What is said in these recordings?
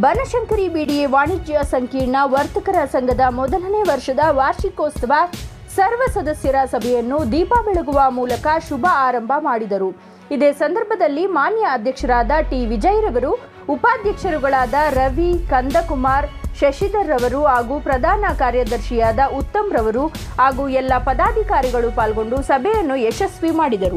Banashankari BDA ವಾಣಿಜ್ಯ ಸಂಕೀರ್ಣ ವರ್ತಕರ ಸಂಘದ ಮೊದಲನೇ ವರ್ಷದ ವಾರ್ಷಿಕೋತ್ಸವ ಸರ್ವ ಸದಸ್ಯರ ಸಭೆಯನ್ನು ದೀಪ ಬೆಳಗುವ ಮೂಲಕ ಶುಭ ಆರಂಭ ಮಾಡಿದರು ಇದೇ ಸಂದರ್ಭದಲ್ಲಿ ಮಾನ್ಯ ಅಧ್ಯಕ್ಷರಾದ ಟಿ ವಿಜಯರವರು ಉಪಾಧ್ಯಕ್ಷರುಗಳಾದ ರವಿ ಕಂದಕುಮಾರ್ ಶಶಿಧರ್ ರವರು ಹಾಗೂ ಪ್ರಧಾನ ಕಾರ್ಯದರ್ಶಿಯಾದ ಉತ್ತಮ್ ರವರು ಹಾಗೂ ಎಲ್ಲ ಪದಾಧಿಕಾರಿಗಳು ಪಾಲ್ಗೊಂಡು ಸಭೆಯನ್ನು ಯಶಸ್ವಿ ಮಾಡಿದರು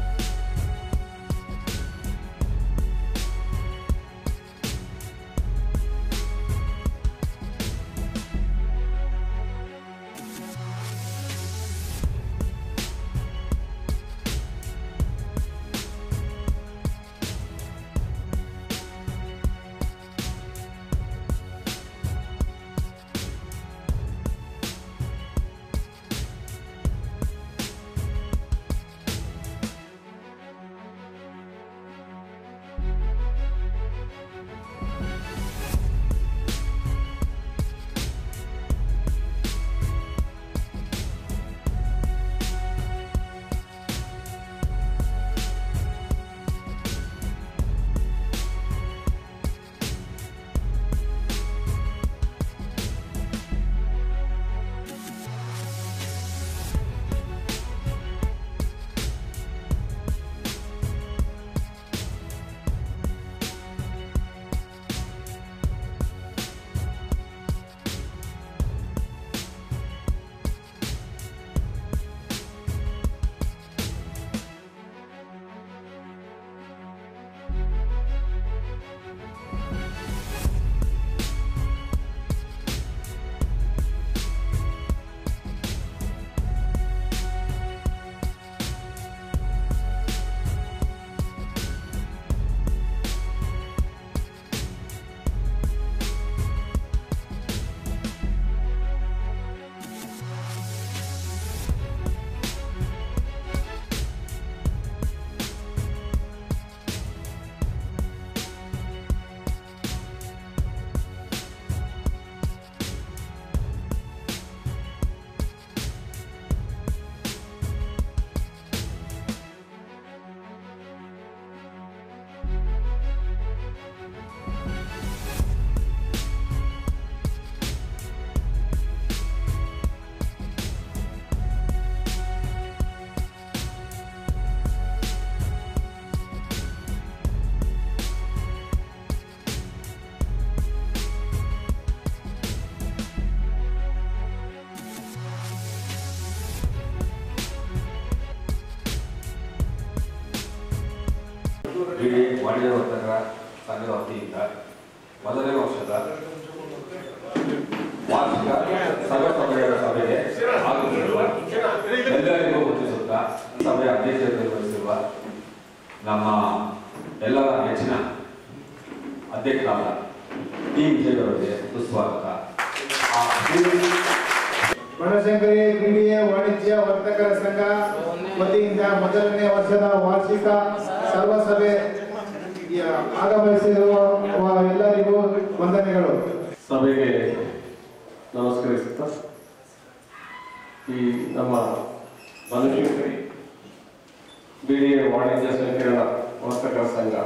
ಇಡೀ ವಾಣಿಜ್ಯ ವರ್ತಕರ ಸಂಘದ ವತಿಯಿಂದ ಮೊದಲನೇ ವರ್ಷದ ವಾರ್ಷಿಕ ಸರ್ವಸಭೆಗಳ ಸಭೆಗೆ ಆಗಮಿಸಿರುವ ಎಲ್ಲರಿಗೂ ವಂದಿಸುತ್ತಾ ಸಭೆಯ ಅಧ್ಯಕ್ಷತೆ ವಹಿಸಿರುವ ನಮ್ಮ ಎಲ್ಲರ ನೆಚ್ಚಿನ ಅಧ್ಯಕ್ಷರಾದ ಟಿ ವಿಜಯವರಿಗೆ ಸುಸ್ವಾಗತ ಆ, ಬನಶಂಕರಿ ಬಿಡಿಎ ವಾಣಿಜ್ಯ ವರ್ತಕರ ಸಂಘ ವತಿಯಿಂದ ಮೊದಲನೇ ವರ್ಷದ ವಾರ್ಷಿಕ ಸರ್ವಸಭೆ ಆಗಮಿಸಿರುವ ಎಲ್ಲರಿಗೂ ವಂದನೆಗಳು ಸಭೆಗೆ ನಮಸ್ಕರಿಸುತ್ತಾ ಈ ನಮ್ಮ ಬನಶಂಕರಿ ಬಿಡಿಎ ವಾಣಿಜ್ಯ ಸಂಕೀರ್ಣ ವರ್ತಕರ ಸಂಘ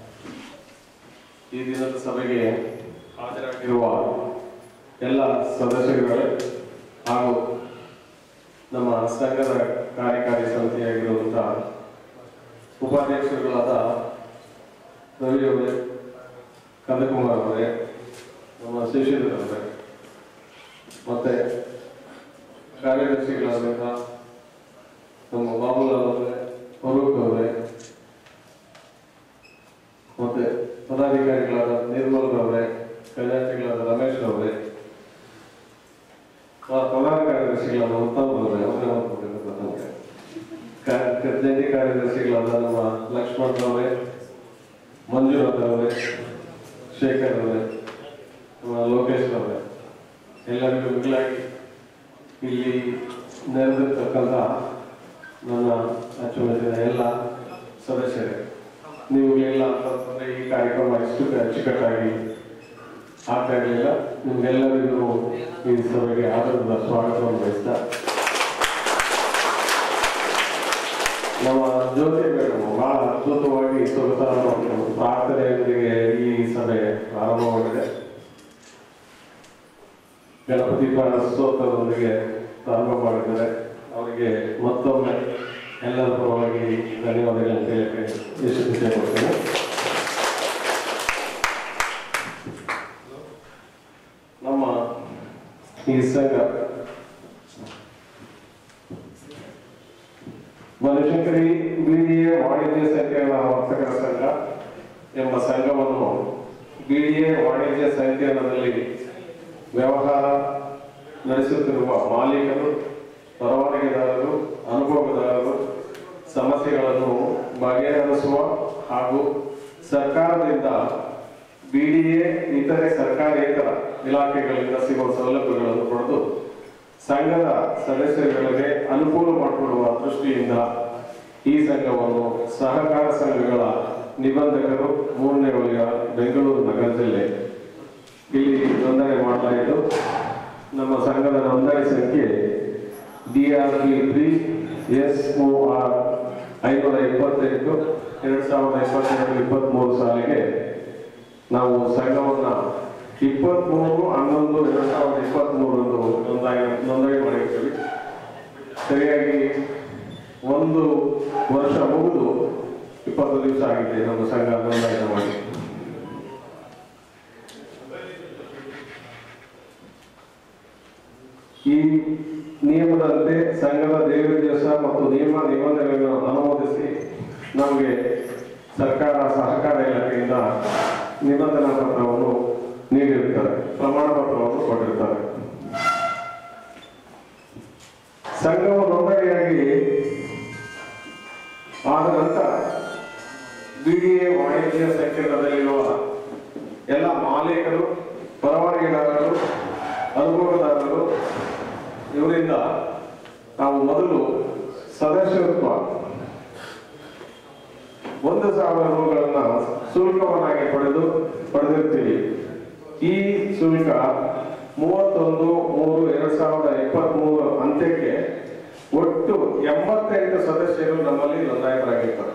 ಈ ದಿನದ ಸಭೆಗೆ ಹಾಜರಾಗಿರುವ ಎಲ್ಲ ಸದಸ್ಯರುಗಳೇ ಹಾಗೂ ನಮ್ಮ ಸಂಘದ ಕಾರ್ಯಕಾರಿ ಸಮಿತಿಯಾಗಿರುವಂತಹ ಉಪಾಧ್ಯಕ್ಷರುಗಳಾದ ರವಿ ಅವರೇ ಕಂದಕುಮಾರ್ ಅವರೇ ನಮ್ಮ ಶೇಷೇಂದ್ರ ಅವರೇ ಮತ್ತೆ ಕಾರ್ಯದರ್ಶಿಗಳಾದಂಥ ನಮ್ಮ ಬಾಬುಲಾಲ್ ಅವರೇ ಫರೂಕ್ ಅವರೇ ಮತ್ತೆ ಪದಾಧಿಕಾರಿಗಳಾದ ನಿರ್ಮಲ್ ಅವರೇ ಖಜಾಂಚಿಗಳಾದ ರಮೇಶ್ ಅವರೇ ಆ ಪ್ರಧಾನ ಕಾರ್ಯದರ್ಶಿಗಳಾದ ಉತ್ತಮ್ ಅವರೇ ಅವರೇ ಮಾತಾಡ್ಬೇಕು ನಮಗೆ ಕಾ- ಜಂಟಿ ಕಾರ್ಯದರ್ಶಿಗಳಾದ ನಮ್ಮ ಲಕ್ಷ್ಮಣ್ ಅವರೇ ಮಂಜುನಾಥ್ ಅವರೇ ಶೇಖರ್ ಅವರೇ ನಮ್ಮ ಲೋಕೇಶ್ ಅವರೇ ಎಲ್ಲರಿಗೂ ಮಿಗಿಲಾಗಿ ಇಲ್ಲಿ ನೆರೆದಿರ್ತಕ್ಕಂಥ ನನ್ನ ಅಚ್ಚುಮೆಚ್ಚಿನ ಎಲ್ಲ ಸದಸ್ಯರೇ ನೀವುಗಳೆಲ್ಲ ಅಂತಂದ್ರೆ ಈ ಕಾರ್ಯಕ್ರಮ ಇಷ್ಟು ಅಚ್ಚುಕಟ್ಟಾಗಿ ಆಗ್ತಾ ಇರಲಿಲ್ಲ ನಿಮ್ಗೆಲ್ಲರಿಗೂ ಈ ಸಭೆಗೆ ಆದರದ ಸ್ವಾಗತವನ್ನು ಬಯಸ್ತಾ ನಮ್ಮ ಜ್ಯೋತಿ ಮೇಡಮ್ ಬಹಳ ಅದ್ಭುತವಾಗಿ ಸೊಗಸಾದ ಪ್ರಾರ್ಥನೆಯೊಂದಿಗೆ ಈ ಸಭೆ ಪ್ರಾರಂಭಗೊಂಡಿದೆ ಗಣಪತಿ ಸ್ತೋತ್ರದೊಂದಿಗೆ ಪ್ರಾರಂಭ ಮಾಡಿದ್ದಾರೆ ಅವರಿಗೆ ಮತ್ತೊಮ್ಮೆ ಎಲ್ಲರ ಪರವಾಗಿ ಧನ್ಯವಾದಗಳನ್ನು ಹೇಳಕ್ಕೆ ಇಷ್ಟಪಡ್ತೇನೆ ಕೊಡ್ತೇನೆ ನಮ್ಮ ಈ ಸಂಘ ಬನಶಂಕರಿ ಬಿಡಿಎ ವಾಣಿಜ್ಯ ಸಂಕೀರ್ಣ ವರ್ತಕರ ಸಂಘ ಎಂಬ ಸಂಘವನ್ನು ಬಿಡಿಎ ವಾಣಿಜ್ಯ ಸಂಕೀರ್ಣದಲ್ಲಿ ವ್ಯವಹಾರ ನಡೆಸುತ್ತಿರುವ ಮಾಲೀಕರು ಪರವಾನಗಿದಾರರು ಅನುಭವದಾರರು ಸಮಸ್ಯೆಗಳನ್ನು ಬಗೆಹರಿಸುವ ಹಾಗೂ ಸರ್ಕಾರದಿಂದ ಬಿಡಿಎ ಇತರೆ ಸರ್ಕಾರೇತರ ಇಲಾಖೆಗಳಿಂದ ಸಿಗುವ ಸೌಲಭ್ಯಗಳನ್ನು ಪಡೆದು ಸಂಘದ ಸದಸ್ಯರುಗಳಿಗೆ ಅನುಕೂಲ ಮಾಡಿಕೊಡುವ ದೃಷ್ಟಿಯಿಂದ ಈ ಸಂಘವನ್ನು ಸಹಕಾರ ಸಂಘಗಳ ನಿಬಂಧಕರು ಮೂರನೇ ವಲಯ ಬೆಂಗಳೂರು ನಗರ ಜಿಲ್ಲೆ ಇಲ್ಲಿ ನೋಂದಣಿ ಮಾಡಲಾಯಿತು ನಮ್ಮ ಸಂಘದ ನೋಂದಣಿ ಸಂಖ್ಯೆ D R P three S O R ಐನೂರ ಇಪ್ಪತ್ತೆಂಟು ಎರಡು ಸಾವಿರದ ಇಪ್ಪತ್ತೆರಡು ಇಪ್ಪತ್ತ್ಮೂರು ಸಾಲಿಗೆ ನಾವು ಸಂಘವನ್ನ ಇಪ್ಪತ್ತ್ಮೂರು ಹನ್ನೊಂದು ಎರಡು ಸಾವಿರದ ಇಪ್ಪತ್ತ್ಮೂರರಂದು ನೋಂದಣಿ ನೋಂದಣಿ ಮಾಡಿರ್ತೀವಿ ಸರಿಯಾಗಿ ಒಂದು ವರ್ಷ ಮುಗಿದು ಇಪ್ಪತ್ತು ದಿವಸ ಆಗಿದೆ ನಮ್ಮ ಸಂಘ ನೋಂದಣಿ ಮಾಡಿ ಈ ನಿಯಮದಂತೆ ಸಂಘದ ದೇವ ದಿವಸ ಮತ್ತು ನಿಯಮ ನಿಬಂಧನೆಗಳನ್ನು ಅನುಮೋದಿಸಿ ನಮಗೆ ಸರ್ಕಾರ ಸಹಕಾರ ಇಲಾಖೆಯಿಂದ ನಿಬಂಧನಾ ಪತ್ರವನ್ನು ನೀಡಿರುತ್ತಾರೆ ಪ್ರಮಾಣ ಪತ್ರವನ್ನು ಕೊಟ್ಟಿರ್ತಾರೆ ಸಂಘವು ನೋಂದಣಿಯಾಗಿ ಆದ ನಂತರ ಬಿಡಿಎ ವಾಣಿಜ್ಯ ಸಂಕೀರ್ಣದಲ್ಲಿರುವ ಎಲ್ಲ ಮಾಲೀಕರು ಪರವಾನಗಿದಾರರು ಅನುಭವದಾರರು ಇವರಿಂದ ನಾವು ಮೊದಲು ಸದಸ್ಯತ್ವ ಒಂದು ಸಾವಿರ ರೂಗಳನ್ನ ಶುಲ್ಕವನ್ನಾಗಿ ಪಡೆದು ಪಡೆದಿರ್ತೀವಿ ಈ ಶುಲ್ಕ ಮೂವತ್ತೊಂದು ಮೂರು ಎರಡ್ ಸಾವಿರದ ಇಪ್ಪತ್ತ್ ಮೂರು ಅಂತ್ಯಕ್ಕೆ ಒಟ್ಟು ಎಂಬತ್ತೆಂಟು ಸದಸ್ಯರು ನಮ್ಮಲ್ಲಿ ನೋಂದಾಯಿತರಾಗಿರ್ತಾರೆ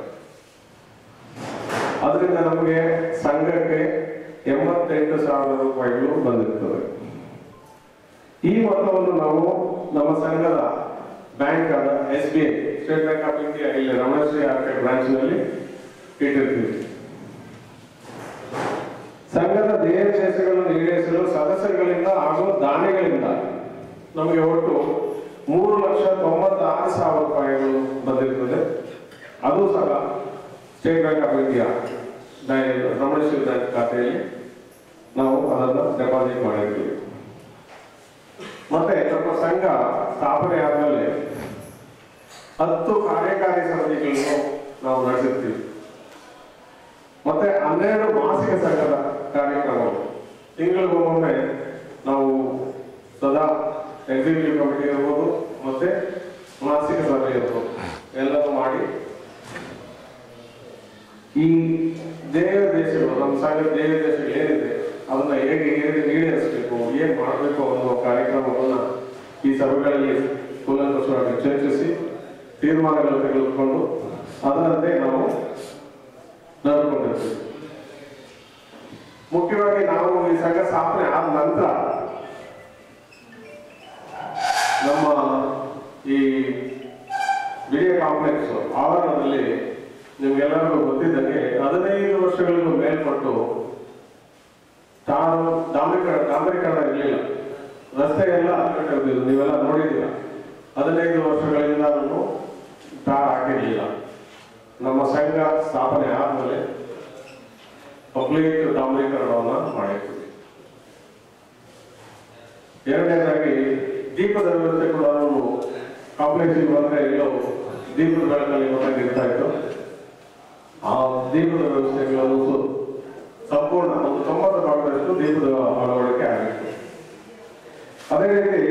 ಅದರಿಂದ ನಮಗೆ ಸಂಘಕ್ಕೆ ಎಂಬತ್ತೆಂಟು ಸಾವಿರ ರೂಪಾಯಿಗಳು ಬಂದಿರ್ತದೆ ಈ ಮೊತ್ತವನ್ನು ನಾವು ನಮ್ಮ ಸಂಘದ ಬ್ಯಾಂಕ್ ಆದ S B I State Bank of India ಇಲ್ಲಿ ರಮಣಶ್ರೀ ಆರ್ಕೆ ಬ್ರಾಂಚ್ ನಲ್ಲಿ ಇಟ್ಟಿರ್ತೀವಿ ಸಂಘದ ಧ್ಯೇಯ ದೇಶಗಳನ್ನು ಈಡೇರಿಸಲು ಸದಸ್ಯರುಗಳಿಂದ ಹಾಗೂ ದಾನಿಗಳಿಂದ ನಮಗೆ ಒಟ್ಟು ಮೂರು ಲಕ್ಷ ತೊಂಬತ್ತಾರು ಸಾವಿರ ರೂಪಾಯಿಗಳು ಬಂದಿರ್ತದೆ ಅದು ಸಹ State Bank of India Ramanashri bank ಖಾತೆಯಲ್ಲಿ ನಾವು ಅದನ್ನು ಡೆಪಾಸಿಟ್ ಮಾಡಿರ್ತೀವಿ ಮತ್ತೆ ನಮ್ಮ ಸಂಘ ಸ್ಥಾಪನೆ ಆದಮೇಲೆ ಹತ್ತು ಕಾರ್ಯಕಾರಿ ಸಮಿತಿಗಳನ್ನು ನಾವು ನಡೆಸುತ್ತೀವಿ ಮತ್ತೆ ಹನ್ನೆರಡು ಮಾಸಿಕ ಸಂಘದ ಕಾರ್ಯಕ್ರಮಗಳು ತಿಂಗಳಿಗೊಮ್ಮೆ ನಾವು ಸದಾ ಎಕ್ಸಿಕ್ಯೂಟಿವ್ ಕಮಿಟಿ ಇರ್ಬೋದು ಮತ್ತೆ ಮಾಸಿಕ ಸಭೆ ಇರ್ಬೋದು ಎಲ್ಲವೂ ಮಾಡಿ ಈ ದೇವ ದೇಶಗಳು ನಮ್ಮ ಸಂಘದ ದೇವ ದೇಶಗಳು ಏನಿದೆ ಅದನ್ನ ಹೇಗೆ ಹೇಗೆ ಈಡೇರಿಸಬೇಕು ಏನ್ ಮಾಡಬೇಕು ಅನ್ನೋ ಕಾರ್ಯಕ್ರಮವನ್ನ ಈ ಸಭೆಗಳಲ್ಲಿ ಕೂಲಂಕಷವಾಗಿ ಚರ್ಚಿಸಿ ತೀರ್ಮಾನಗಳು ತೆಗೆದುಕೊಂಡು ಅದರಂತೆ ನಾವು ನಡೆದುಕೊಂಡಿರ್ತೀವಿ ಮುಖ್ಯವಾಗಿ ನಾವು ಈ ಸಂಘ ಸ್ಥಾಪನೆ ಆದ ನಂತರ ನಮ್ಮ ಈ ಬಿಡಿಎ ಕಾಂಪ್ಲೆಕ್ಸ್ ಆವರಣದಲ್ಲಿ ನಿಮ್ಗೆಲ್ಲರಿಗೂ ಗೊತ್ತಿದ್ದಂಗೆ ಹದಿನೈದು ವರ್ಷಗಳಿಗೂ ಮೇಲ್ಪಟ್ಟು ತಾನು ಡಾಂಬರೀಕರಣ ಡಾಂಬರೀಕರಣ ಇರಲಿಲ್ಲ ರಸ್ತೆ ಎಲ್ಲ ಅಚ್ಚುಕಟ್ಟಿರ್ತಿದ್ರು ನೀವೆಲ್ಲ ನೋಡಿದ್ದೀರ ಹದಿನೈದು ವರ್ಷಗಳಿಂದ ನಾನು ಟಾರ್ ಹಾಕಿರಲಿಲ್ಲ ನಮ್ಮ ಸಂಘ ಸ್ಥಾಪನೆ ಆದಮೇಲೆ ಪಬ್ಲಿಕ್ ಡಾಂಬರೀಕರಣವನ್ನು ಮಾಡಿರ್ತೀವಿ ಎರಡನೇದಾಗಿ ದೀಪದ ವ್ಯವಸ್ಥೆ ಕೂಡ ನಾವು ಕಾಂಪ್ಲೆಕ್ಸ್ ಬಂದ್ರೆ ಎಲ್ಲೋ ದೀಪದ ಬೆಳಕಲ್ಲಿ ಬಂದಾಗ ಇರ್ತಾ ಇತ್ತು ಆ ದೀಪದ ವ್ಯವಸ್ಥೆಗಳನ್ನು ಸು- ಸಂಪೂರ್ಣ ಒಂದು ತೊಂಬತ್ತು ಭಾಗದಷ್ಟು ದೀಪದ ಅಳವಡಿಕೆ ಆಗಿತ್ತು ಅದೇ ರೀತಿ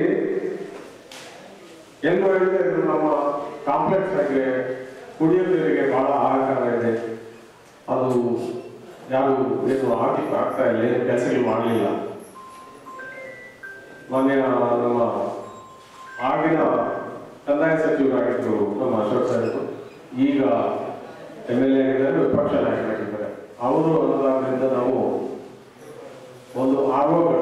ಎಲ್ಲೂ ಹೇಳಿದ್ರೆ ಇದು ನಮ್ಮ ಕಾಂಪ್ಲೆಕ್ಸ್ ಆಗಿ ಕುಡಿಯುವ ನೀರಿಗೆ ಬಹಳ ಆಹಾಕಾರ ಇದೆ ಅದು ಯಾರು ಏನು ಹಾಕಲಿಕ್ಕೆ ಆಗ್ತಾ ಇಲ್ಲ ಏನು ಕೆಲಸಗಳು ಮಾಡಲಿಲ್ಲ ಮೊನ್ನೆ ನಮ್ಮ ಆಗಿನ ಕಂದಾಯ ಸಚಿವರಾಗಿದ್ದರು ನಮ್ಮ ಅಶೋಕ್ ಸಾಹೇಬರು ಈಗ ಎಮ್ ಎಲ್ ಎ ಆಗಿದ್ದಾರೆ ವಿಪಕ್ಷ ನಾಯಕರಾಗಿದ್ದಾರೆ ಅವರು ಅನ್ನೋದಾದ್ರಿಂದ ನಾವು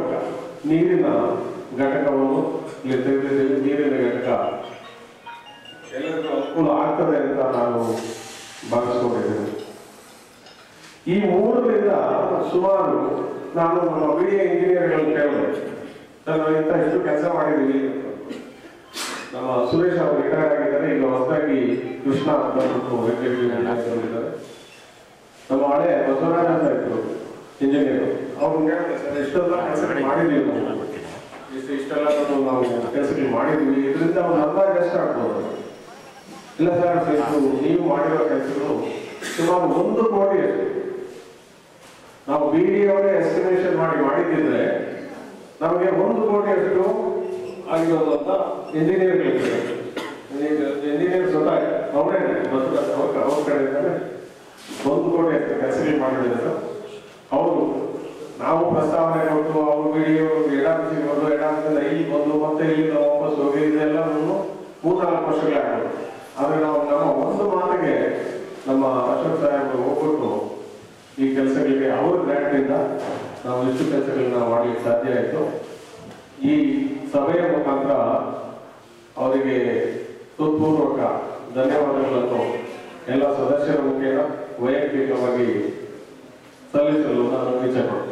ಘಟಕ ನೀರಿನ ಘಟಕವನ್ನು ಇಲ್ಲಿ ತೆಗೆದಿದ್ದೀವಿ ನೀರಿನ ಘಟಕ ಎಲ್ಲರಿಗೂ ಅನುಕೂಲ ಆಗ್ತದೆ ಅಂತ ನಾನು ಭಾವಿಸ್ಕೊಂಡಿದ್ದೇನೆ ಈ ಮೂರರಿಂದ ಸುಮಾರು ನಾನು ನಮ್ಮ ಬಿ ಎ ಇಂಜಿನಿಯರ್ಗಳನ್ನು ಕೇಳಿದೆ ಸರ್ ನಾವು ಇಂಥ ಎಷ್ಟು ಕೆಲಸ ಮಾಡಿದ್ದೀವಿ ನಮ್ಮ ಸುರೇಶ್ ಅವರು ರಿಟೈರ್ ಆಗಿದ್ದಾರೆ ಈಗ ಹೊಸದಾಗಿ ಕೃಷ್ಣ ಅಂತ ಅಂದ್ಬಿಟ್ಟು executive engineer ಬಂದಿದ್ದಾರೆ ನಮ್ಮ ಹಳೆ ಬಸವರಾಜ ಅಂತ ಇದ್ರು ಇಂಜಿನಿಯರ್ ಅವ್ರು ಹೇಳಿದೆ ಸರ್ ಇಷ್ಟೆಲ್ಲ ಕೆಲಸ ಮಾಡಿದ್ದೀವಿ ನಾವು ಇಷ್ಟು ಇಷ್ಟೆಲ್ಲ ನಾವು ಕೆಲಸಗಳು ಮಾಡಿದ್ವಿ ಇದರಿಂದ ಒಂದು ಅಂದಾಜು ಎಷ್ಟು ಆಗ್ಬೋದು ಇಲ್ಲ ಸರ್ ಇದು ನೀವು ಮಾಡಿರೋ ಕೆಲಸಗಳು ಸುಮಾರು ಒಂದು ಕೋಟಿ ಅಷ್ಟು ನಾವು ಬಿ ಡಿ ಅವರೇ ಎಸ್ಟಿಮೇಷನ್ ಮಾಡಿ ಮಾಡಿದ್ದಿದ್ರೆ ನಮಗೆ ಒಂದು ಕೋಟಿ ಅಷ್ಟು ಆಗಿರೋದು ಅಂತ ಇಂಜಿನಿಯರ್ಗಳಿಗೆ ಇಂಜಿನಿಯರ್ ಸ್ವತಃ ಅವರೇ ಬಸವರಾಜ್ ಅವ್ರ ಅವ್ರ ಕಡೆ ಇದ್ದಾರೆ ಒಂದು ಕೋಟಿ ಅಷ್ಟು ಕೆಲಸಗಳು ಮಾಡಿದ್ರು ಹೌದು ನಾವು ಪ್ರಸ್ತಾವನೆ ಕೊಟ್ಟು ಅವರು ವಿಡಿಯೋ ಎಡಾಪಿಸಿಗೆ ಬಂದು ಎಡಾಪಿಸಿಂದ ಇಲ್ಲಿ ಬಂದು ಮತ್ತೆ ಇಲ್ಲಿಂದ ವಾಪಸ್ ಹೋಗಿ ಇದೆಲ್ಲ ಮೂರ್ನಾಲ್ಕು ವರ್ಷಗಳಾಗ್ಬೋದು ಆದ್ರೆ ನಾವು ನಮ್ಮ ಒಂದು ಮಾತಿಗೆ ನಮ್ಮ ಅಶೋಕ್ ಸಾಹೇಬರು ಹೋಗ್ಬಿಟ್ಟು ಈ ಕೆಲಸಗಳಿಗೆ ಅವ್ರ ಗ್ರ್ಯಾಂಟಿಂದ ನಾವು ಇಷ್ಟು ಕೆಲಸಗಳನ್ನ ಮಾಡ್ಲಿಕ್ಕೆ ಸಾಧ್ಯ ಆಯಿತು ಈ ಸಭೆಯ ಮುಖಾಂತರ ಅವರಿಗೆ ಹೃತ್ಪೂರ್ವಕ ಧನ್ಯವಾದಗಳನ್ನು ಎಲ್ಲ ಸದಸ್ಯರ ಮುಖೇನ ವೈಯಕ್ತಿಕವಾಗಿ ಸಲ್ಲಿಸಲು ನಾನು ಇಚ್ಛೆ ಪಡ್ತೇನೆ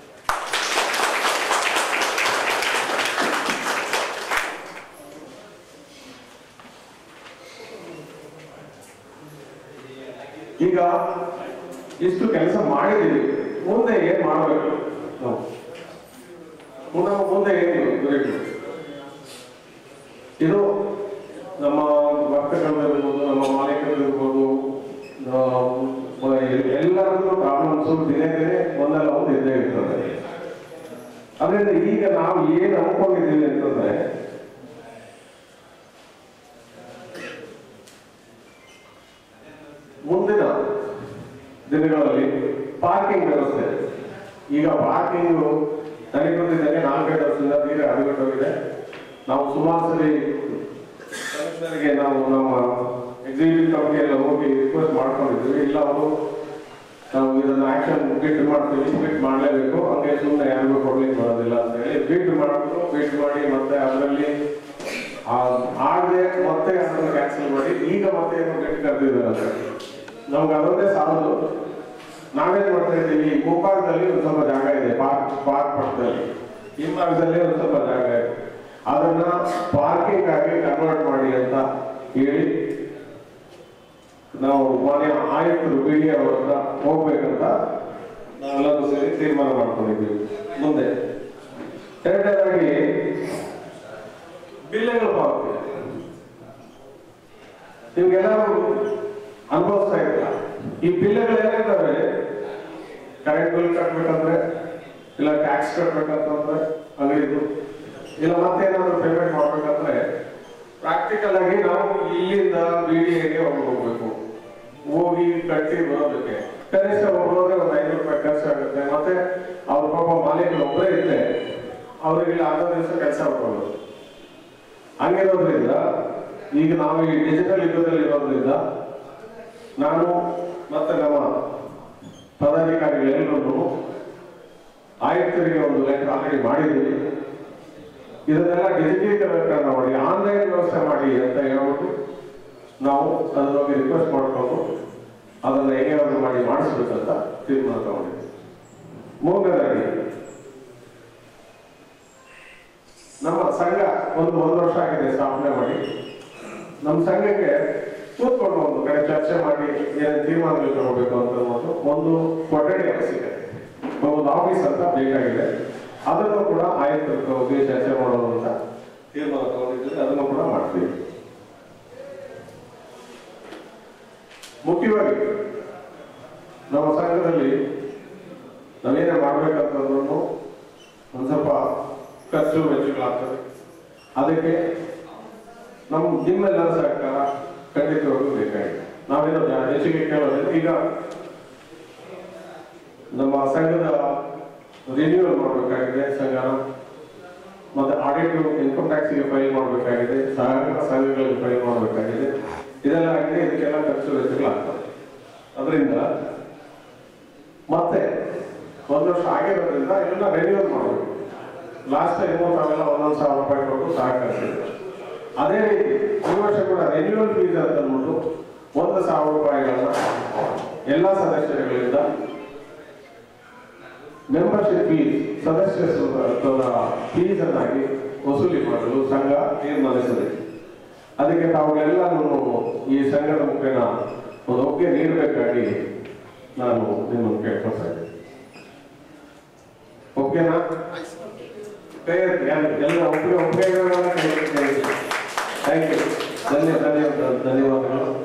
ಈಗ ಇಷ್ಟು ಕೆಲಸ ಮಾಡಿದ್ದೀವಿ ಮುಂದೆ ಏನ್ ಮಾಡಬೇಕು ನಾವು ಮುಂದೆ ಮುಂದೆ ಏನು ಗುರಿಗಳು ಇದು ನಮ್ಮ ವರ್ತಕರಿರ್ಬೋದು ನಮ್ಮ ಮಾಲೀಕರಿರ್ಬೋದು ನಾವು ಎಲ್ಲರದ್ದು ಪ್ರಾಬ್ಲಮ್ಸ್ ದಿನೇ ದಿನೇ ಒಂದಲ್ಲ ಒಂದು ಇದ್ದೇ ಇರ್ತದೆ ಅದರಿಂದ ಈಗ ನಾವು ಏನು ಅನ್ಕೊಂಡಿದ್ದೀವಿ ಅಂತಂದ್ರೆ ಮುಂದಿನ ದಿನಗಳಲ್ಲಿ ಪಾರ್ಕಿಂಗ್ ವ್ಯವಸ್ಥೆ ಈಗ ಪಾರ್ಕಿಂಗ್ ನನಗೆ ಗೊತ್ತಿದ್ದಂಗೆ ನಾಲ್ಕೈದು ವರ್ಷದಿಂದ ತೀರಾ ಹದಗೆಟ್ಟೋಗಿದೆ ನಾವು ಸುಮಾರು ಸರಿ ಕಮಿಷನರ್ಗೆ ನಾವು ನಮ್ಮ ಎಕ್ಸಿಕ್ಯೂಟಿವ್ ಕಮಿಟಿ ಎಲ್ಲ ಹೋಗಿ ರಿಕ್ವೆಸ್ಟ್ ಮಾಡ್ಕೊಂಡಿದ್ವಿ ಇಲ್ಲ ಅವರು ನಾವು ಇದನ್ನ ಆಕ್ಷನ್ ಬಿಟ್ ಮಾಡ್ತೀವಿ ಬಿಟ್ ಮಾಡಲೇಬೇಕು ಹಂಗೆ ಸುಮ್ಮನೆ ಯಾರಿಗೂ ಕೊಡ್ಲಿಕ್ಕೆ ಬರೋದಿಲ್ಲ ಅಂತ ಹೇಳಿ ಬಿಟ್ ಮಾಡಿದ್ರು ಬಿಟ್ ಮಾಡಿ ಮತ್ತೆ ಅದರಲ್ಲಿ ಆಗದೆ ಮತ್ತೆ ಅದನ್ನು ಕ್ಯಾನ್ಸಲ್ ಮಾಡಿ ಈಗ ಮತ್ತೆ ಏನು ಬಿಟ್ ಕರೆದಿದ್ದಾರೆ ನಮ್ಗೆ ಅದೊಂದೇ ಸಾಲದು ನಾವೇನ್ ಮಾಡ್ತಾ ಇದ್ದೀವಿ ಗೋಪಾಲದಲ್ಲಿ ಒಂದು ಸ್ವಲ್ಪ ಜಾಗ ಇದೆ ಪಾರ್ಕ್ ಪಾರ್ಕ್ ಪಕ್ಕದಲ್ಲಿ ಹಿಂಭಾಗದಲ್ಲಿ ಒಂದು ಸ್ವಲ್ಪ ಜಾಗ ಇದೆ ಅದನ್ನ ಪಾರ್ಕಿಂಗ್ ಆಗಿ ಕನ್ವರ್ಟ್ ಮಾಡಿ ಅಂತ ಹೇಳಿ ನಾವು ಮಾನ್ಯ ಆಯುಕ್ತರು ಬಿ ಡಿ ಅವ್ರ ಹತ್ರ ಹೋಗ್ಬೇಕಂತ ನಾವೆಲ್ಲರೂ ಸೇರಿ ತೀರ್ಮಾನ ಮಾಡ್ಕೊಂಡಿದ್ದೀವಿ ಮುಂದೆ ಎರಡನೇದಾಗಿ ಬಿಲ್ಲೆಗಳ ಪಾವತಿ ನಿಮ್ಗೆಲ್ಲರೂ ಅನುಭವಿಸ್ತಾ ಇರಲ್ಲ ಈ ಬಿಲ್ಲೆಗಳು ಏನಿದ್ದಾವೆ ಕರೆಂಟ್ ಬಿಲ್ ಕಟ್ಬೇಕಂದ್ರೆ ಇಲ್ಲ ಟ್ಯಾಕ್ಸ್ ಕಟ್ಬೇಕಂತಂದ್ರೆ ಅಂಗಡಿದು ಇಲ್ಲ ಮತ್ತೆ ಏನಾದ್ರು ಪೇಮೆಂಟ್ ಮಾಡ್ಬೇಕಂದ್ರೆ ಪ್ರಾಕ್ಟಿಕಲ್ ಆಗಿ ನಾವು ಇಲ್ಲಿಂದ ಬಿ ಡಿ ಎಗೆ ಹೋಗ್ಬೇಕು ಹೋಗಿ ಕಟ್ಟಿ ಬರೋದಕ್ಕೆ ಕನಿಷ್ಠ ಹೋಗೋದ್ರೆ ಒಂದು ಐನೂರು ರೂಪಾಯಿ ಖರ್ಚಾಗುತ್ತೆ ಮತ್ತೆ ಅವ್ರ ಪಾಪ ಮಾಲೀಕರು ಒಬ್ಬರೇ ಇದ್ದೆ ಅವರಿಗೆ ಅರ್ಧ ದಿವಸ ಕೆಲಸ ಮಾಡ್ಬೋದು ಹಂಗಿರೋದ್ರಿಂದ ಈಗ ನಾವು ಈ ಡಿಜಿಟಲ್ ಯುಗದಲ್ಲಿ ಇರೋದ್ರಿಂದ ನಾನು ಮತ್ತೆ ನಮ್ಮ ಪದಾಧಿಕಾರಿಗಳೆಲ್ಲರೂ ಆಯುಕ್ತರಿಗೆ ಒಂದು ಲೆಟರ್ ಆಲ್ರೆಡಿ ಮಾಡಿದ್ದೀವಿ ಇದನ್ನೆಲ್ಲ ಡಿಜಿಟಲೀಕರಣ ಮಾಡಿ ಆನ್ಲೈನ್ ವ್ಯವಸ್ಥೆ ಮಾಡಿ ಅಂತ ಹೇಳ್ಬಿಟ್ಟು ನಾವು ಅದನ್ನ ಹೋಗಿ ರಿಕ್ವೆಸ್ಟ್ ಮಾಡ್ಕೊಂಡು ಅದನ್ನ ಹೇಗಾದ್ರು ಮಾಡಿ ಮಾಡಿಸ್ಬೇಕಂತ ತೀರ್ಮಾನ ತಗೊಂಡಿದ್ದೀವಿ ಮೂರನೇದಾಗಿ ನಮ್ಮ ಸಂಘ ಒಂದು ಒಂದು ವರ್ಷ ಆಗಿದೆ ಸ್ಥಾಪನೆ ಮಾಡಿ ನಮ್ಮ ಸಂಘಕ್ಕೆ ಕೂತ್ಕೊಂಡು ಒಂದು ಕಡೆ ಚರ್ಚೆ ಮಾಡಿ ಏನೇನು ತೀರ್ಮಾನಗಳು ತಗೋಬೇಕು ಅಂತ ಅಂದ್ಬಿಟ್ಟು ಒಂದು ಕೊಠಡಿ ಅವಶ್ಯಕತೆ ಒಂದು ಆಫೀಸ್ ಅಂತ ಬೇಕಾಗಿದೆ ಅದನ್ನು ಕೂಡ ಆಯುಕ್ತರ ಹೋಗಿ ಚರ್ಚೆ ಮಾಡೋದು ಅಂತ ತೀರ್ಮಾನ ತಗೊಂಡಿದ್ದೀವಿ ಅದನ್ನು ಕೂಡ ಮಾಡ್ತೀವಿ ಮುಖ್ಯವಾಗಿ ನಮ್ಮ ಸಂಘದಲ್ಲಿ ನಾವೇನೇ ಮಾಡ್ಬೇಕಂತಂದ್ರೂ ಒಂದು ಸ್ವಲ್ಪ ಖರ್ಚು ವೆಚ್ಚಗಳಾಗ್ತದೆ ಅದಕ್ಕೆ ನಮ್ಮ ನಿಮ್ಮೆಲ್ಲರ ಸಹಕಾರ ಖಂಡಿತವಾಗ್ಲೂ ಬೇಕಾಗಿದೆ ನಾವೇನೋ ಜಾ- ಹೆಚ್ಚಿಗೆ ಕೇಳೋದಿಲ್ಲ ಈಗ ನಮ್ಮ ಸಂಘದ ರಿನ್ಯೂವಲ್ ಮಾಡಬೇಕಾಗಿದೆ ಸಂಘ ಮತ್ತೆ ಆಡಿಟ್ ಇನ್ಕಮ್ ಟ್ಯಾಕ್ಸ್ಗೆ ಫೈಲ್ ಮಾಡಬೇಕಾಗಿದೆ ಸಹಕಾರ ಸಂಘಗಳಿಗೆ ಫೈಲ್ ಮಾಡಬೇಕಾಗಿದೆ ಇದೆಲ್ಲ ಆಗಿದೆ ಇದಕ್ಕೆಲ್ಲ ಖರ್ಚು ವೆಚ್ಚಗಳಾಗ್ತದೆ ಅದರಿಂದ ಮತ್ತೆ ಒಂದು ವರ್ಷ ಆಗಿರೋದ್ರಿಂದ ಇದನ್ನ ರಿನ್ಯೂವಲ್ ಮಾಡಬೇಕು ಲಾಸ್ಟ್ ಟೈಮು ತಾವೆಲ್ಲ ಒಂದೊಂದು ಸಾವಿರ ರೂಪಾಯಿ ಕೊಟ್ಟು ಸಹಕರಿಸಿದ್ರು ಅದೇ ರೀತಿ ಈ ವರ್ಷ ಕೂಡ ರೆನ್ಯೂವಲ್ ಫೀಸ್ ಅಂತ ಅಂದ್ಬಿಟ್ಟು ಒಂದು ಸಾವಿರ ರೂಪಾಯಿಗಳನ್ನ ಎಲ್ಲ ಸದಸ್ಯರುಗಳಿಂದ ಮೆಂಬರ್ಶಿಪ್ ಫೀಸ್ ಸದಸ್ಯ ಫೀಸ್ ಅನ್ನಾಗಿ ವಸೂಲಿ ಮಾಡಲು ಸಂಘ ತೀರ್ಮಾನಿಸಿದೆ ಅದಕ್ಕೆ ತಾವುಗಳೆಲ್ಲರೂ ಈ ಸಂಘದ ಮುಖೇನ ಒಂದು ಒಪ್ಪಿಗೆ ನೀಡಬೇಕಾಗಿ ನಾನು ನಿಮ್ಮನ್ನು ಕೇಳ್ಕೊಳ್ತಾ ಇದ್ದೀನಿ ಓಕೆನಾ ಕೈ ಎತ್ತಿ, ಯಾರು- ಎಲ್ಲ ಒಪ್ಪಿಗೆ ಒಪ್ಪಿಗೆ ಥ್ಯಾಂಕ್ ಯು ಧನ್ಯ ಧನ್ಯ ಧನ್ಯವಾದಗಳು